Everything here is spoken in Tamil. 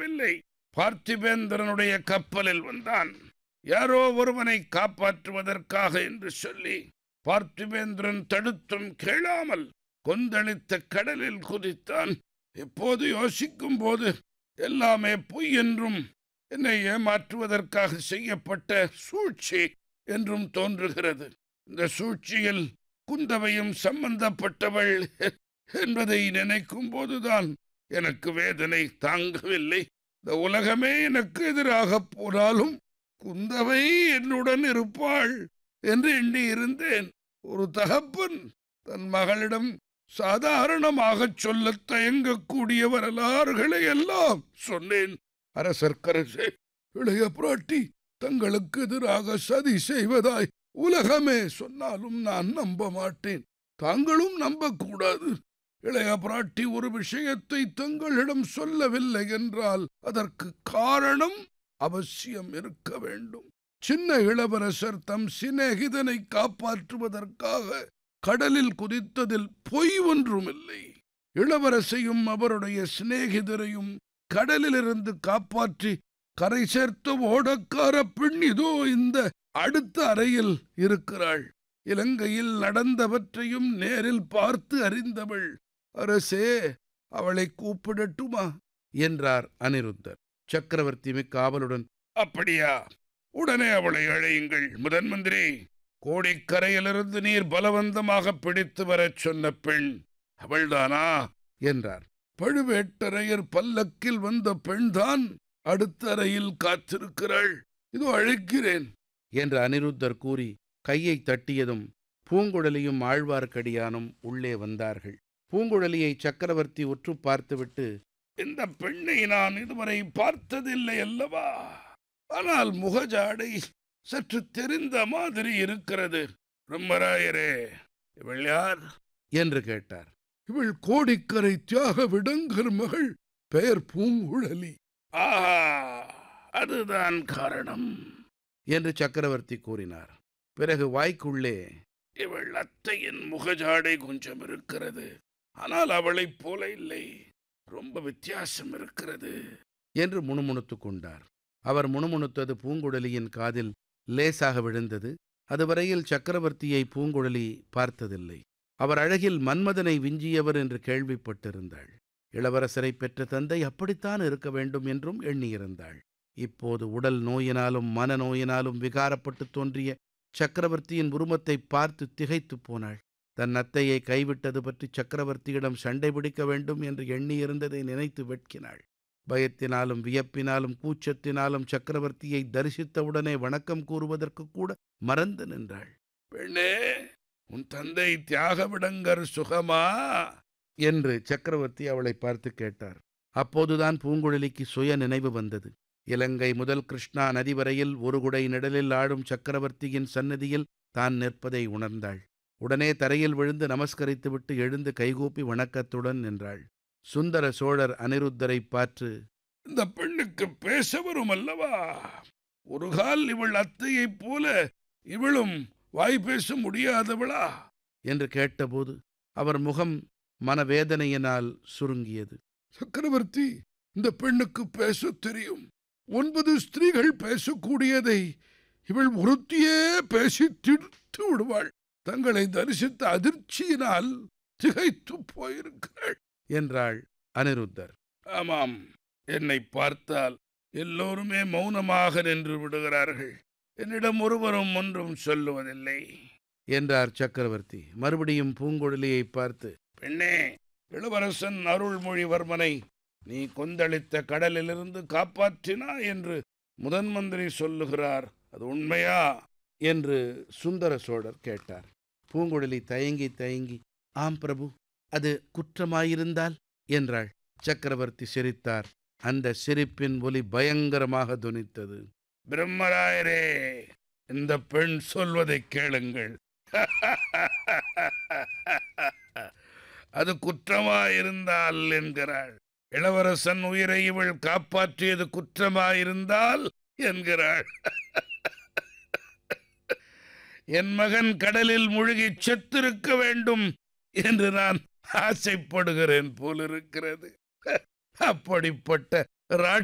வரவில்லை பார்த்திபேந்திரனுடைய கப்பலில் வந்தான் யாரோ ஒருவனை காப்பாற்றுவதற்காக என்று சொல்லி பார்த்திபேந்திரன் தடுத்தும் கேளாமல் கொந்தளித்த கடலில் குதித்தான் இப்போது யோசிக்கும் போது எல்லாமே பொய் என்றும் என்னை ஏமாற்றுவதற்காக செய்யப்பட்ட சூழ்ச்சி என்றும் தோன்றுகிறது இந்த சூழ்ச்சியில் குந்தவையும் சம்பந்தப்பட்டவள் என்பதை நினைக்கும் போதுதான் எனக்கு வேதனை தாங்கவில்லை இந்த உலகமே எனக்கு எதிராக போனாலும் குந்தவை என்னுடன் இருப்பாள் என்று எண்ணி இருந்தேன் ஒரு தகப்பன் தன் மகளிடம் சாதாரணமாகச் சொல்லத் தயங்கக்கூடிய வரலாறுகளை எல்லாம் சொன்னேன் அரசர்க்கரசே இளைய பிராட்டி தங்களுக்கு எதிராக சதி செய்வதாய் உலகமே சொன்னாலும் நான் நம்ப மாட்டேன் தாங்களும் நம்பக்கூடாது இளைய பிராட்டி ஒரு விஷயத்தை தங்களிடம் சொல்லவில்லை என்றால் அதற்கு காரணம் அவசியம் இருக்க வேண்டும் சின்ன இளவரசர் தம் சிநேகிதனை காப்பாற்றுவதற்காக கடலில் குதித்ததில் பொய் ஒன்றுமில்லை இளவரசையும் அவருடைய சிநேகிதரையும் கடலிலிருந்து காப்பாற்றி கரை சேர்த்த ஓடக்கார பெண் இதோ இந்த அடுத்த அறையில் இருக்கிறாள் இலங்கையில் நடந்தவற்றையும் நேரில் பார்த்து அறிந்தவள் அரசே அவளை கூப்பிடட்டுமா என்றார் அனிருத்தர் சக்கரவர்த்தி மிக்க ஆவலுடன் அப்படியா உடனே அவளை அழையுங்கள் முதன் மந்திரி கோடிக்கரையிலிருந்து நீர் பலவந்தமாக பிடித்து வரச் சொன்ன பெண் அவள்தானா என்றார் பழுவேட்டரையர் பல்லக்கில் வந்த பெண்தான் அடுத்த அறையில் காத்திருக்கிறாள் இதோ அழைக்கிறேன் என்று அனிருத்தர் கூறி கையை தட்டியதும் பூங்குழலியும் ஆழ்வார்க்கடியானும் உள்ளே வந்தார்கள் பூங்குழலியை சக்கரவர்த்தி உற்று பார்த்துவிட்டு இந்த பெண்ணை நான் இதுவரை பார்த்ததில்லை அல்லவா ஆனால் முகஜாடை சற்று தெரிந்த மாதிரி இருக்கிறது பிரம்மராயரே இவள் யார் என்று கேட்டார் இவள் கோடிக்கரை தியாக விடங்கர் மகள் பெயர் பூங்குழலி ஆஹா அதுதான் காரணம் என்று சக்கரவர்த்தி கூறினார் பிறகு வாய்க்குள்ளே இவள் அத்தையின் முகஜாடை கொஞ்சம் இருக்கிறது ஆனால் அவளைப் போல இல்லை ரொம்ப வித்தியாசம் இருக்கிறது என்று முணுமுணுத்துக் கொண்டார் அவர் முணுமுணுத்தது பூங்குழலியின் காதில் லேசாக விழுந்தது அதுவரையில் சக்கரவர்த்தியை பூங்குழலி பார்த்ததில்லை அவர் அழகில் மன்மதனை விஞ்சியவர் என்று கேள்விப்பட்டிருந்தாள் இளவரசரை பெற்ற தந்தை அப்படித்தான் இருக்க வேண்டும் என்றும் எண்ணியிருந்தாள் இப்போது உடல் நோயினாலும் மனநோயினாலும் விகாரப்பட்டு தோன்றிய சக்கரவர்த்தியின் உருவத்தை பார்த்து திகைத்துப் போனாள் தன் அத்தையை கைவிட்டது பற்றி சக்கரவர்த்தியிடம் சண்டை பிடிக்க வேண்டும் என்று எண்ணியிருந்ததை நினைத்து வெட்கினாள் பயத்தினாலும் வியப்பினாலும் கூச்சத்தினாலும் சக்கரவர்த்தியை தரிசித்தவுடனே வணக்கம் கூறுவதற்கு கூட மறந்து நின்றாள் பெண்ணே உன் தந்தை தியாகவிடங்கர் சுகமா என்று சக்கரவர்த்தி அவளை பார்த்து கேட்டார் அப்போதுதான் பூங்குழலிக்கு சுய நினைவு வந்தது இலங்கை முதல் கிருஷ்ணா நதி வரையில் ஒரு குடை நிழலில் ஆடும் சக்கரவர்த்தியின் சன்னதியில் தான் நிற்பதை உணர்ந்தாள் உடனே தரையில் விழுந்து நமஸ்கரித்துவிட்டு எழுந்து கைகூப்பி வணக்கத்துடன் நின்றாள் சுந்தர சோழர் அனிருத்தரை பார்த்து இந்த பெண்ணுக்கு பேச வரும் அல்லவா ஒரு கால் இவள் அத்தையைப் போல இவளும் வாய் பேச முடியாதவளா என்று கேட்டபோது அவர் முகம் மனவேதனையினால் சுருங்கியது சக்கரவர்த்தி இந்த பெண்ணுக்கு பேச தெரியும் ஒன்பது ஸ்திரீகள் பேசக்கூடியதை இவள் ஒருத்தியே பேசி தீர்த்து விடுவாள் தங்களை தரிசித்த அதிர்ச்சியினால் திகைத்து போயிருக்கிறாள் என்றாள் அனிருத்தர் ஆமாம் என்னை பார்த்தால் எல்லோருமே மௌனமாக நின்று விடுகிறார்கள் என்னிடம் ஒருவரும் ஒன்றும் சொல்லுவதில்லை என்றார் சக்கரவர்த்தி மறுபடியும் பூங்குழலியை பார்த்து பெண்ணே இளவரசன் அருள்மொழிவர்மனை நீ கொந்தளித்த கடலிலிருந்து காப்பாற்றினா என்று முதன் மந்திரி சொல்லுகிறார் அது உண்மையா என்று சுந்தர சோழர் கேட்டார் பூங்குழலி தயங்கி தயங்கி ஆம் பிரபு அது குற்றமாயிருந்தால் என்றாள் சக்கரவர்த்தி சிரித்தார் அந்த சிரிப்பின் ஒலி பயங்கரமாக துனித்தது பிரம்மராயரே இந்த பெண் சொல்வதை கேளுங்கள் அது குற்றமாயிருந்தால் என்கிறாள் இளவரசன் உயிரை இவள் காப்பாற்றியது குற்றமாயிருந்தால் என்கிறாள் என் மகன் கடலில் முழுகி செத்திருக்க வேண்டும் என்று நான் ஆசைப்படுகிறேன் போலிருக்கிறது அப்படிப்பட்ட ராட்ச